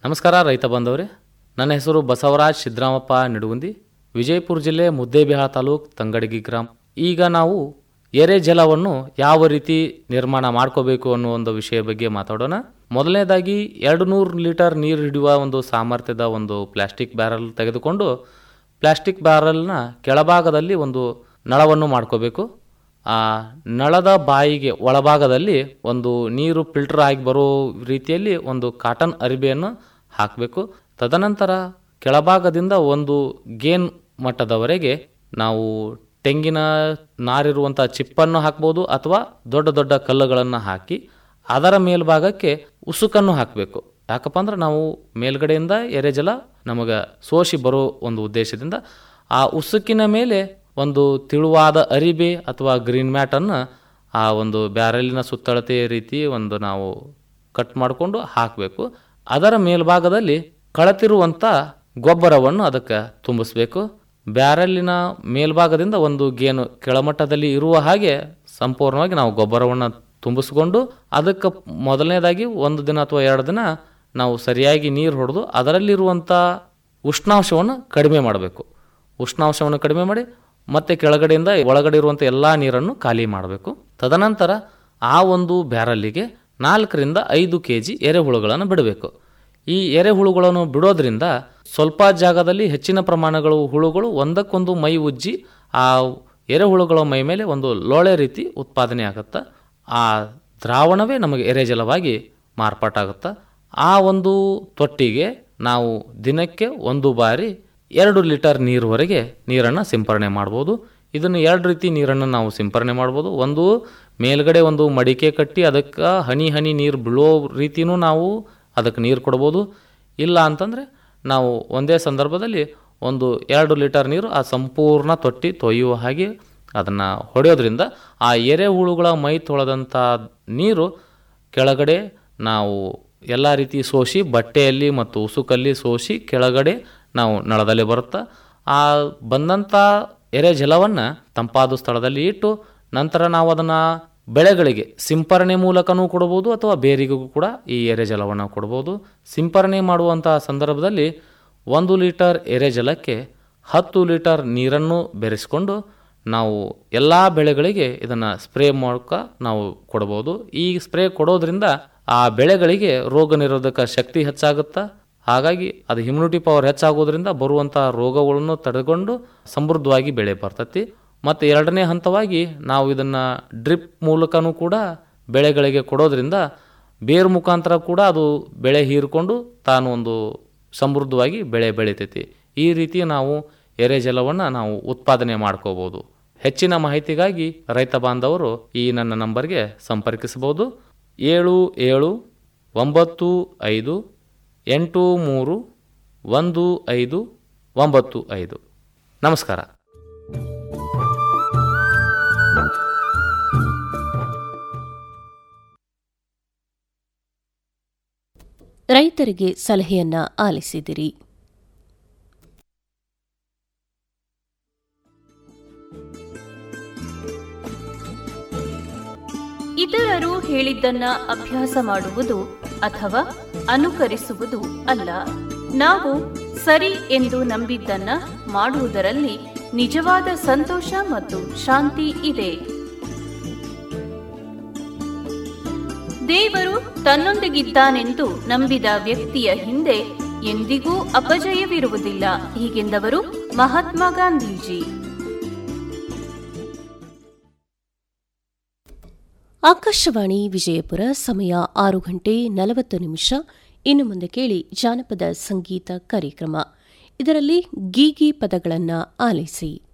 ನಮಸ್ಕಾರ ರೈತ ಬಾಂಧವರೇ ನನ್ನ ಹೆಸರು ಬಸವರಾಜ್ ಸಿದ್ದರಾಮಪ್ಪ ನಿಡುಗುಂದಿ ವಿಜಯಪುರ ಜಿಲ್ಲೆ ಮುದ್ದೇಬಿಹಾಳ ತಾಲೂಕ್ ತಂಗಡಗಿ ಗ್ರಾಮ ಈಗ ನಾವು ಎರೆ ಜಲವನ್ನು ಯಾವ ರೀತಿ ನಿರ್ಮಾಣ ಮಾಡ್ಕೋಬೇಕು ಅನ್ನೋ ಒಂದು ವಿಷಯ ಬಗ್ಗೆ ಮಾತಾಡೋಣ ಮೊದಲನೇದಾಗಿ ಎರಡು ನೂರು ಲೀಟರ್ ನೀರು ಹಿಡಿಯುವ ಒಂದು ಸಾಮರ್ಥ್ಯದ ಒಂದು ಪ್ಲಾಸ್ಟಿಕ್ ಬ್ಯಾರಲ್ ತೆಗೆದುಕೊಂಡು ಪ್ಲಾಸ್ಟಿಕ್ ಬ್ಯಾರಲ್ನ ಕೆಳಭಾಗದಲ್ಲಿ ಒಂದು ನಳವನ್ನು ಮಾಡ್ಕೋಬೇಕು ಆ ನಳದ ಬಾಯಿಗೆ ಒಳಭಾಗದಲ್ಲಿ ಒಂದು ನೀರು ಫಿಲ್ಟರ್ ಆಗಿ ಬರೋ ರೀತಿಯಲ್ಲಿ ಒಂದು ಕಾಟನ್ ಅರಿಬೆಯನ್ನು ಹಾಕಬೇಕು ತದನಂತರ ಕೆಳಭಾಗದಿಂದ ಒಂದು ಗೇನ್ ಮಟ್ಟದವರೆಗೆ ನಾವು ತೆಂಗಿನ ನಾರಿರುವಂಥ ಚಿಪ್ಪನ್ನು ಹಾಕ್ಬೋದು ಅಥವಾ ದೊಡ್ಡ ದೊಡ್ಡ ಕಲ್ಲುಗಳನ್ನು ಹಾಕಿ ಅದರ ಮೇಲ್ಭಾಗಕ್ಕೆ ಉಸುಕನ್ನು ಹಾಕಬೇಕು ಯಾಕಪ್ಪ ಅಂದ್ರೆ ನಾವು ಮೇಲ್ಗಡೆಯಿಂದ ಎರೆಜಲ ನಮಗೆ ಸೋಸಿ ಬರೋ ಒಂದು ಉದ್ದೇಶದಿಂದ ಆ ಉಸುಕಿನ ಮೇಲೆ ಒಂದು ತಿಳುವಾದ ಅರಿಬೆ ಅಥವಾ ಗ್ರೀನ್ ಮ್ಯಾಟನ್ನು ಆ ಒಂದು ಬ್ಯಾರಲಿನ ಸುತ್ತಳತೆಯ ರೀತಿ ಒಂದು ನಾವು ಕಟ್ ಮಾಡಿಕೊಂಡು ಹಾಕಬೇಕು ಅದರ ಮೇಲ್ಭಾಗದಲ್ಲಿ ಕಳತಿರುವಂಥ ಗೊಬ್ಬರವನ್ನು ಅದಕ್ಕೆ ತುಂಬಿಸ್ಬೇಕು ಬ್ಯಾರಲ್ಲಿನ ಮೇಲ್ಭಾಗದಿಂದ ಒಂದು ಗೇನು ಕೆಳಮಟ್ಟದಲ್ಲಿ ಇರುವ ಹಾಗೆ ಸಂಪೂರ್ಣವಾಗಿ ನಾವು ಗೊಬ್ಬರವನ್ನು ತುಂಬಿಸ್ಕೊಂಡು ಅದಕ್ಕೆ ಮೊದಲನೇದಾಗಿ ಒಂದು ದಿನ ಅಥವಾ ಎರಡು ದಿನ ನಾವು ಸರಿಯಾಗಿ ನೀರು ಹೊಡೆದು ಅದರಲ್ಲಿರುವಂಥ ಉಷ್ಣಾಂಶವನ್ನು ಕಡಿಮೆ ಮಾಡಬೇಕು ಉಷ್ಣಾಂಶವನ್ನು ಕಡಿಮೆ ಮಾಡಿ ಮತ್ತೆ ಕೆಳಗಡೆಯಿಂದ ಒಳಗಡೆ ಇರುವಂಥ ಎಲ್ಲ ನೀರನ್ನು ಖಾಲಿ ಮಾಡಬೇಕು ತದನಂತರ ಆ ಒಂದು ಬ್ಯಾರಲ್ಲಿಗೆ ನಾಲ್ಕರಿಂದ ಐದು ಕೆ ಜಿ ಎರೆಹುಳುಗಳನ್ನು ಬಿಡಬೇಕು ಈ ಎರೆಹುಳುಗಳನ್ನು ಬಿಡೋದ್ರಿಂದ ಸ್ವಲ್ಪ ಜಾಗದಲ್ಲಿ ಹೆಚ್ಚಿನ ಪ್ರಮಾಣಗಳು ಹುಳುಗಳು ಒಂದಕ್ಕೊಂದು ಮೈ ಉಜ್ಜಿ ಆ ಎರೆಹುಳುಗಳ ಮೈ ಮೇಲೆ ಒಂದು ಲೋಳೆ ರೀತಿ ಉತ್ಪಾದನೆ ಆಗುತ್ತೆ ಆ ದ್ರಾವಣವೇ ನಮಗೆ ಎರೆಜಲವಾಗಿ ಮಾರ್ಪಾಟಾಗುತ್ತೆ ಆ ಒಂದು ತೊಟ್ಟಿಗೆ ನಾವು ದಿನಕ್ಕೆ ಒಂದು ಬಾರಿ ಎರಡು ಲೀಟರ್ ನೀರುವರೆಗೆ ನೀರನ್ನು ಸಿಂಪರಣೆ ಮಾಡ್ಬೋದು ಇದನ್ನು ಎರಡು ರೀತಿ ನೀರನ್ನು ನಾವು ಸಿಂಪರಣೆ ಮಾಡ್ಬೋದು ಒಂದು ಮೇಲ್ಗಡೆ ಒಂದು ಮಡಿಕೆ ಕಟ್ಟಿ ಅದಕ್ಕೆ ಹನಿ ಹನಿ ನೀರು ಬೀಳೋ ರೀತಿಯೂ ನಾವು ಅದಕ್ಕೆ ನೀರು ಕೊಡ್ಬೋದು ಇಲ್ಲ ಅಂತಂದರೆ ನಾವು ಒಂದೇ ಸಂದರ್ಭದಲ್ಲಿ ಒಂದು ಎರಡು ಲೀಟರ್ ನೀರು ಆ ಸಂಪೂರ್ಣ ತೊಟ್ಟಿ ತೊಯ್ಯುವ ಹಾಗೆ ಅದನ್ನು ಹೊಡೆಯೋದ್ರಿಂದ ಆ ಎರೆಹುಳುಗಳ ಮೈ ತೊಳೆದಂಥ ನೀರು ಕೆಳಗಡೆ ನಾವು ಎಲ್ಲ ರೀತಿ ಸೋಸಿ ಬಟ್ಟೆಯಲ್ಲಿ ಮತ್ತು ಉಸುಕಲ್ಲಿ ಸೋಸಿ ಕೆಳಗಡೆ ನಾವು ನಳದಲ್ಲಿ ಬರುತ್ತಾ ಆ ಬಂದಂಥ ಎರೆ ಜಲವನ್ನು ತಂಪಾದ ಸ್ಥಳದಲ್ಲಿ ಇಟ್ಟು ನಂತರ ನಾವು ಅದನ್ನು ಬೆಳೆಗಳಿಗೆ ಸಿಂಪರಣೆ ಮೂಲಕನೂ ಕೊಡ್ಬೋದು ಅಥವಾ ಬೇರಿಗೂ ಕೂಡ ಈ ಎರೆಜಲವನ್ನು ಕೊಡ್ಬೋದು ಸಿಂಪರಣೆ ಮಾಡುವಂಥ ಸಂದರ್ಭದಲ್ಲಿ ಒಂದು ಲೀಟರ್ ಎರೆಜಲಕ್ಕೆ ಹತ್ತು ಲೀಟರ್ ನೀರನ್ನು ಬೆರೆಸಿಕೊಂಡು ನಾವು ಎಲ್ಲ ಬೆಳೆಗಳಿಗೆ ಇದನ್ನು ಸ್ಪ್ರೇ ಮೂಲಕ ನಾವು ಕೊಡ್ಬೋದು ಈ ಸ್ಪ್ರೇ ಕೊಡೋದ್ರಿಂದ ಆ ಬೆಳೆಗಳಿಗೆ ರೋಗ ನಿರೋಧಕ ಶಕ್ತಿ ಹೆಚ್ಚಾಗುತ್ತಾ ಹಾಗಾಗಿ ಅದು ಇಮ್ಯುನಿಟಿ ಪವರ್ ಹೆಚ್ಚಾಗೋದ್ರಿಂದ ಬರುವಂಥ ರೋಗಗಳನ್ನು ತಡೆಕೊಂಡು ಸಮೃದ್ಧವಾಗಿ ಬೆಳೆ ಬರ್ತತಿ ಮತ್ತು ಎರಡನೇ ಹಂತವಾಗಿ ನಾವು ಇದನ್ನು ಡ್ರಿಪ್ ಮೂಲಕನೂ ಕೂಡ ಬೆಳೆಗಳಿಗೆ ಕೊಡೋದ್ರಿಂದ ಬೇರು ಮುಖಾಂತರ ಕೂಡ ಅದು ಬೆಳೆ ಹೀರಿಕೊಂಡು ತಾನು ಒಂದು ಸಮೃದ್ಧವಾಗಿ ಬೆಳೆ ಬೆಳಿತೈತಿ ಈ ರೀತಿ ನಾವು ಎರೆಜಲವನ್ನು ನಾವು ಉತ್ಪಾದನೆ ಮಾಡ್ಕೋಬೋದು ಹೆಚ್ಚಿನ ಮಾಹಿತಿಗಾಗಿ ರೈತ ಬಾಂಧವರು ಈ ನನ್ನ ನಂಬರ್ಗೆ ಸಂಪರ್ಕಿಸಬಹುದು ಏಳು ಏಳು ಒಂಬತ್ತು ಐದು ಎಂಟು ಮೂರು ಒಂದು ಐದು ಒಂಬತ್ತು ಐದು ನಮಸ್ಕಾರ ರೈತರಿಗೆ ಸಲಹೆಯನ್ನ ಆಲಿಸಿದಿರಿ ಇತರರು ಹೇಳಿದ್ದನ್ನ ಅಭ್ಯಾಸ ಮಾಡುವುದು ಅಥವಾ ಅನುಕರಿಸುವುದು ಅಲ್ಲ ನಾವು ಸರಿ ಎಂದು ನಂಬಿದ್ದನ್ನ ಮಾಡುವುದರಲ್ಲಿ ನಿಜವಾದ ಸಂತೋಷ ಮತ್ತು ಶಾಂತಿ ಇದೆ ದೇವರು ತನ್ನೊಂದಿಗಿದ್ದಾನೆಂದು ನಂಬಿದ ವ್ಯಕ್ತಿಯ ಹಿಂದೆ ಎಂದಿಗೂ ಅಪಜಯವಿರುವುದಿಲ್ಲ ಹೀಗೆಂದವರು ಮಹಾತ್ಮ ಗಾಂಧೀಜಿ ಆಕಾಶವಾಣಿ ವಿಜಯಪುರ ಸಮಯ ಆರು ಗಂಟೆ ನಲವತ್ತು ನಿಮಿಷ ಇನ್ನು ಮುಂದೆ ಕೇಳಿ ಜಾನಪದ ಸಂಗೀತ ಕಾರ್ಯಕ್ರಮ ಇದರಲ್ಲಿ ಗೀಗಿ ಪದಗಳನ್ನು ಆಲಿಸಿ